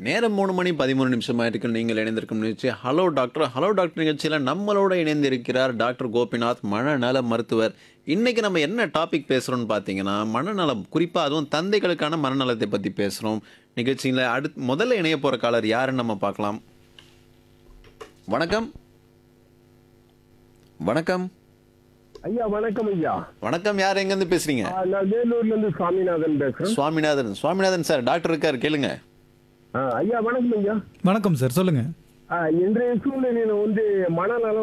நேரம் மூணு மணி பதிமூணு நிமிஷம் ஆயிருக்கு நீங்கள் இணைந்திருக்கும் நிகழ்ச்சி ஹலோ டாக்டர் ஹலோ டாக்டர் நிகழ்ச்சியில் நம்மளோட இணைந்திருக்கிறார் டாக்டர் கோபிநாத் மனநல மருத்துவர் இன்னைக்கு நம்ம என்ன டாபிக் பேசுகிறோம்னு பார்த்தீங்கன்னா மனநலம் குறிப்பாக அதுவும் தந்தைகளுக்கான மனநலத்தை பற்றி பேசுகிறோம் நிகழ்ச்சியில் அடுத்து முதல்ல இணைய போகிற காலர் யாருன்னு நம்ம பார்க்கலாம் வணக்கம் வணக்கம் ஐயா வணக்கம் ஐயா வணக்கம் யார் எங்கேருந்து பேசுறீங்க ஆ, நான் வேலூர்ல இருந்து சாமிநாதன் பேசுறேன் சுவாமிநாதன் சுவாமிநாதன் சார் டாக்டர் இருக்கார் கேளுங்க ஆ, ஐயா வணக்கம் ஐயா வணக்கம் சார் சொல்லுங்க ஆ, இன்றைய சூழ்நிலையில வந்து மனநலம்